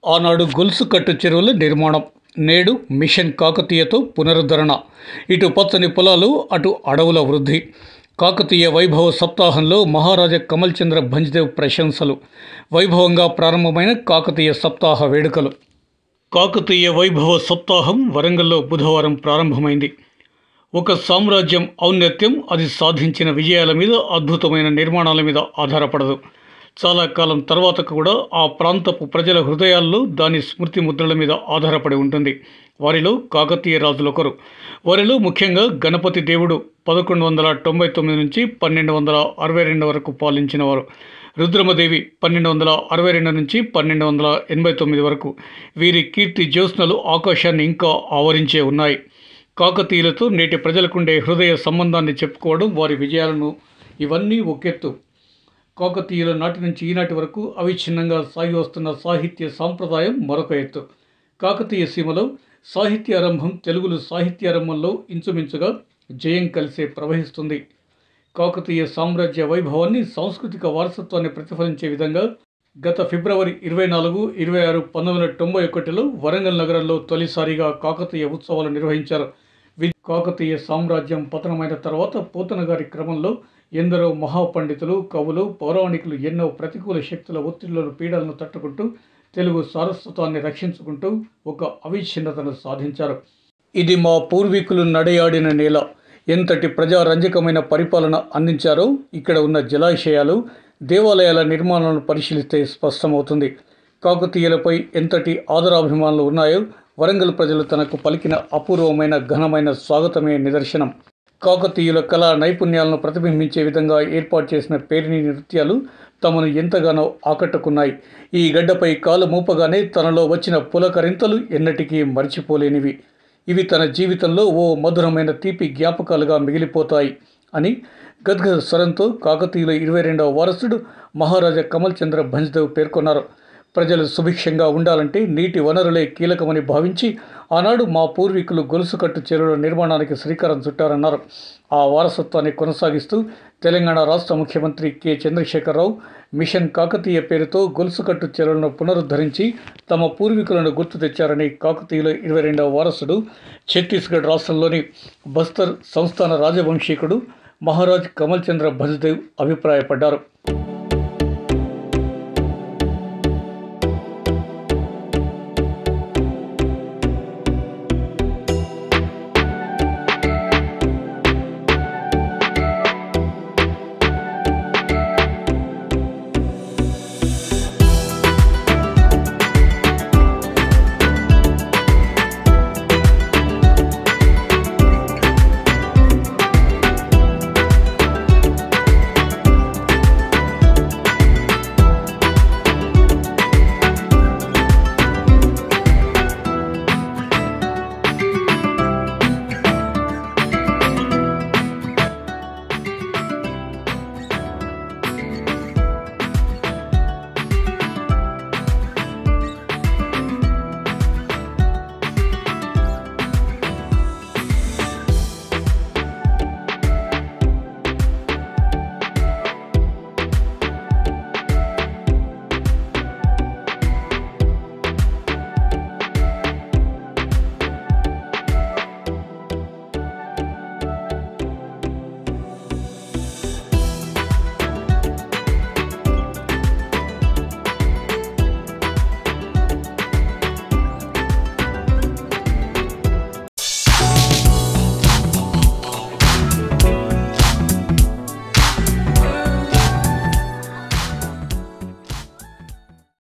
ఆనాడు గొలుసు కట్టు చెరువుల నిర్మాణం నేడు మిషన్ కాకతీయతో పునరుద్ధరణ ఇటు పచ్చని పొలాలు అటు అడవుల వృద్ధి కాకతీయ వైభవ సప్తాహంలో మహారాజా కమల్ చంద్ర భంజ్దేవ్ ప్రశంసలు వైభవంగా ప్రారంభమైన కాకతీయ సప్తాహ వేడుకలు కాకతీయ వైభవ సప్తాహం వరంగల్లో బుధవారం ప్రారంభమైంది ఒక సామ్రాజ్యం ఔన్నత్యం అది సాధించిన విజయాల మీద అద్భుతమైన నిర్మాణాల మీద ఆధారపడదు చాలా కాలం తర్వాత కూడా ఆ ప్రాంతపు ప్రజల హృదయాల్లో దాని స్మృతి ముద్రల మీద ఆధారపడి ఉంటుంది వారిలో కాకతీయ రాజులు ఒకరు వారిలో ముఖ్యంగా గణపతి దేవుడు పదకొండు వందల తొంభై తొమ్మిది నుంచి పన్నెండు వందల అరవై రెండు వరకు పాలించిన వారు రుద్రమదేవి పన్నెండు వందల అరవై రెండు నుంచి పన్నెండు వందల ఎనభై తొమ్మిది వరకు వీరి కీర్తి జ్యోత్స్నలు ఆకాశాన్ని ఇంకా ఆవరించే ఉన్నాయి కాకతీయులతో నేటి ప్రజలకుండే హృదయ సంబంధాన్ని చెప్పుకోవడం వారి విజయాలను ఇవన్నీ ఒకెత్తు కాకతీయుల నాటి నుంచి ఈనాటి వరకు అవిచ్ఛిన్నంగా సాగి వస్తున్న సాహిత్య సాంప్రదాయం మరొక ఎత్తు కాకతీయ సీమలో సాహిత్య ఆరంభం తెలుగులు సాహిత్య ఆరంభంలో ఇంచుమించుగా జయం కలిసే ప్రవహిస్తుంది కాకతీయ సామ్రాజ్య వైభవాన్ని సాంస్కృతిక వారసత్వాన్ని ప్రతిఫలించే విధంగా గత ఫిబ్రవరి ఇరవై నాలుగు ఇరవై ఆరు పంతొమ్మిది వందల తొంభై ఒకటిలో వరంగల్ నగరంలో తొలిసారిగా కాకతీయ ఉత్సవాలు నిర్వహించారు వి కాకతీయ సామ్రాజ్యం పతనమైన తర్వాత పోతన గారి క్రమంలో ఎందరో మహాపండితులు కవులు పౌరాణికులు ఎన్నో ప్రతికూల శక్తుల ఒత్తిళ్లను పీడలను తట్టుకుంటూ తెలుగు సారస్వతాన్ని రక్షించుకుంటూ ఒక అవిచ్ఛిన్నతను సాధించారు ఇది మా పూర్వీకులు నడయాడిన నేల ఎంతటి ప్రజారంజకమైన పరిపాలన అందించారో ఇక్కడ ఉన్న జలాశయాలు దేవాలయాల నిర్మాణాలను పరిశీలిస్తే స్పష్టమవుతుంది కాకతీయులపై ఎంతటి ఆదరాభిమానాలు ఉన్నాయో వరంగల్ ప్రజలు తనకు పలికిన అపూర్వమైన ఘనమైన స్వాగతమే నిదర్శనం కాకతీయుల కళా నైపుణ్యాలను ప్రతిబింబించే విధంగా ఏర్పాటు చేసిన పేరిణి నృత్యాలు తమను ఎంతగానో ఆకట్టుకున్నాయి ఈ గడ్డపై కాలు మూపగానే తనలో వచ్చిన పులకరింతలు ఎన్నటికీ మర్చిపోలేనివి ఇవి తన జీవితంలో ఓ మధురమైన తీపి జ్ఞాపకాలుగా మిగిలిపోతాయి అని గద్గద స్వరంతో కాకతీయుల ఇరవై రెండవ వారసుడు మహారాజా కమల్ చంద్ర భంజ్దేవ్ పేర్కొన్నారు ప్రజలు సుభిక్షంగా ఉండాలంటే నీటి వనరులే కీలకమని భావించి ఆనాడు మా పూర్వీకులు గొలుసు కట్టు చెరువుల నిర్మాణానికి శ్రీకారం చుట్టారన్నారు ఆ వారసత్వాన్ని కొనసాగిస్తూ తెలంగాణ రాష్ట్ర ముఖ్యమంత్రి కె చంద్రశేఖరరావు మిషన్ కాకతీయ పేరుతో గొలుసుకట్టు చెరువులను పునరుద్ధరించి తమ పూర్వీకులను గుర్తు తెచ్చారని కాకతీయుల ఇరవై రెండవ వారసుడు ఛత్తీస్గఢ్ రాష్ట్రంలోని బస్తర్ సంస్థాన రాజవంశీకుడు మహారాజ్ కమల్ చంద్ర భజ్దేవ్ అభిప్రాయపడ్డారు